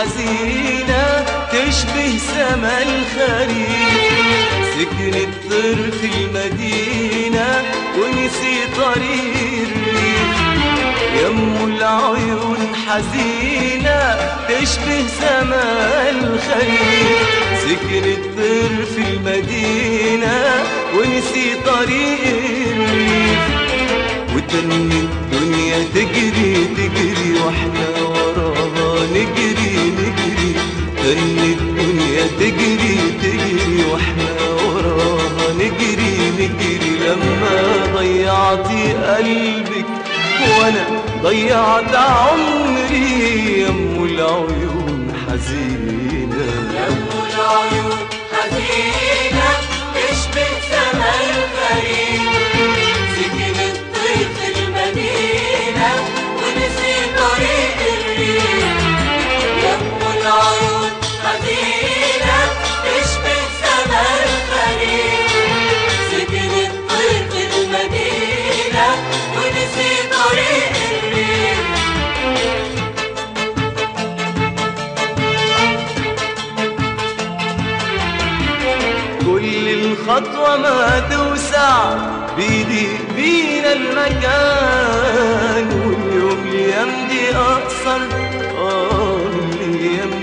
حزينة تشبه سما الخريف سكنت طير في المدينة ونسي طريق الريف يم العيون حزينة تشبه سما الخريف سكنت طير في المدينة ونسي طريق الريف وتن الدنيا تجري تجري واحنا وراها نجري نجري تن الدنيا تجري تجري واحنا وراها نجري نجري لما ضيعتي قلبك وانا ضيعت عمري يم العيون حزينه يم العيون حزينة تشبه سما الغريب سكن الطير في المدينة ونسي طريق الريف يم العيون حزينة تشبه سما الغريب سكن الطير في المدينة ونسي طريق الريف كل الخطوة ما توسع بيدي بينا المكان واليوم ليمضي أقصر آه من أيام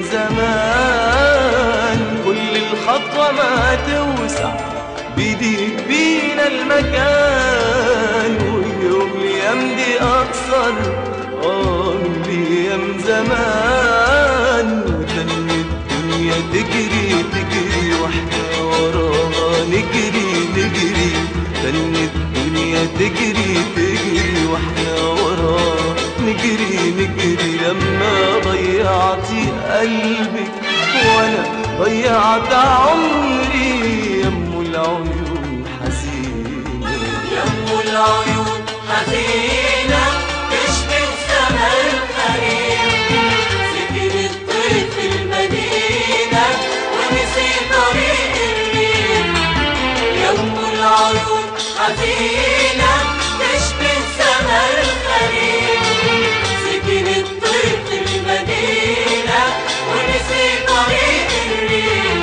زمان كل الخطوة ما توسع بيدي بينا المكان واليوم ليمضي أقصر آه من أيام زمان وتن الدنيا تجري تجري واحنا وراها نجري نجري تن الدنيا تجري تجري واحنا وراها نجري نجري لما ضيعتي قلبك وانا ضيعت عمري يم العيون حزينه يم العيون حزينة تشبه سما الخريف سكن الطير في المدينة ونسي طريق الريف يم العيون حزينة تشبه سما الخريف سكن الطير في المدينة ونسي طريق الريف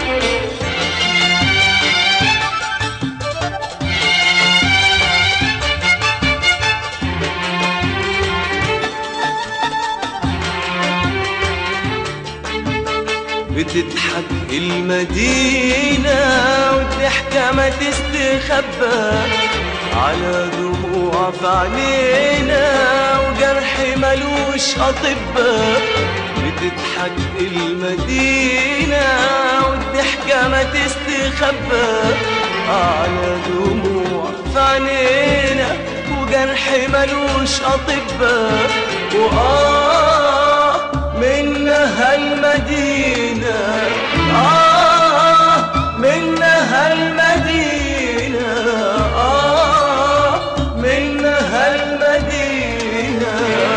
بتضحك المدينة والضحكة ما تستخبى على دموع في عينينا وجرح ملوش أطباء بتضحك المدينة والضحكة ما تستخبى على دموع في عينينا وجرح ملوش أطباء وآه منها المدينة آه منها المدينة آه منها المدينة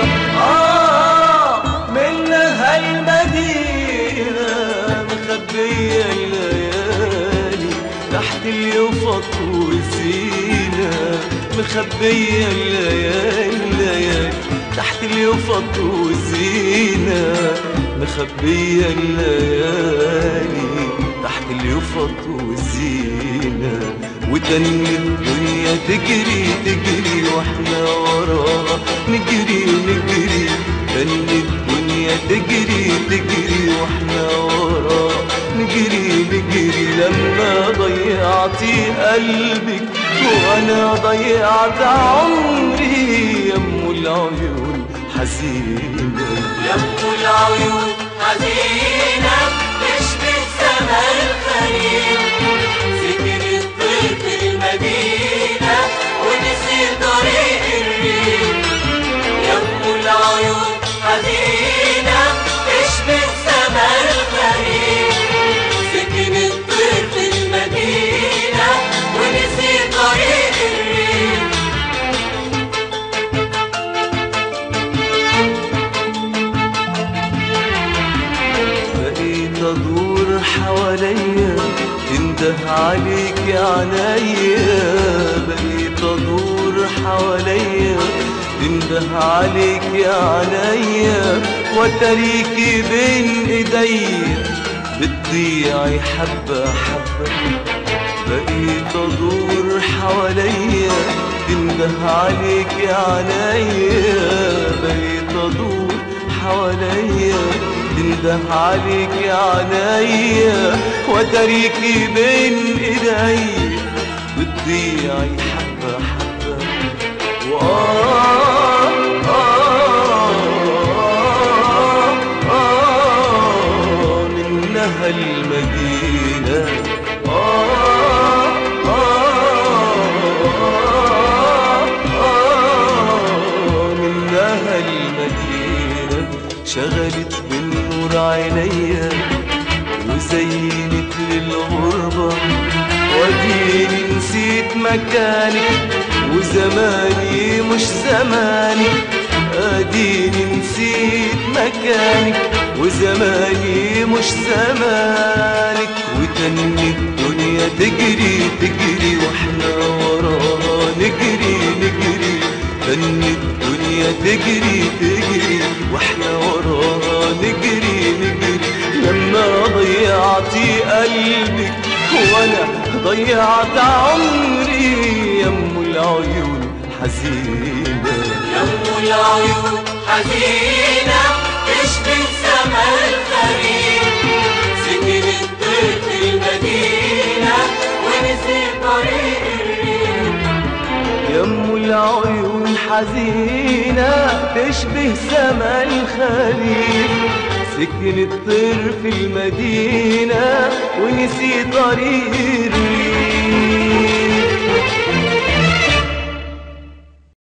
آه منها المدينة مخبية الليالي تحت اليفط والزينة مخبية الليالي الليالي تحت اليفط والزينة مخبية الليالي تحت اليفط والزينة وتن الدنيا تجري تجري واحنا وراها نجري نجري تن الدنيا تجري تجري واحنا وراها نجري نجري لما ضيعتي قلبك وانا ضيعت عمري يم العيون حزينه يم العيون حزينة تشبه سما الخريف سكن الطير في المدينة ونسي طريق الريف يم العيون حزينة تشبه سما الخريف سكن الطير في المدينة ونسي طريق الريف بقيت ادور حواليا تنده عليك يا عينيا بقيت ادور حواليا تنده عليك يا عينيا وتريكي بين ايديا بتضيعي حبة حبة بقيت ادور حواليا تنده عليك عليا بقيت ادور حواليا تنده عليك عليا وتريكي بين ايديا بتضيعي حبة حبة وآه آه آه آه منها المدينة آه آه آه منها المدينة شغلت بالنور عينيا وزينت للغربة وديني نسيت مكاني وزماني مش زماني اديني نسيت مكاني وزماني مش زمانك وتني الدنيا تجري تجري واحنا وراها نجري نجري تني الدنيا تجري تجري واحنا وراها نجري نجري لما ضيعتي قلبك وانا ضيعت عمري يم العيون حزينه يم العيون حزينة تشبه سما الخريف سكن الطير في المدينة ونسي طريق الريف يم العيون حزينة تشبه سما الخليل سكن الطير في المدينة ونسي طريق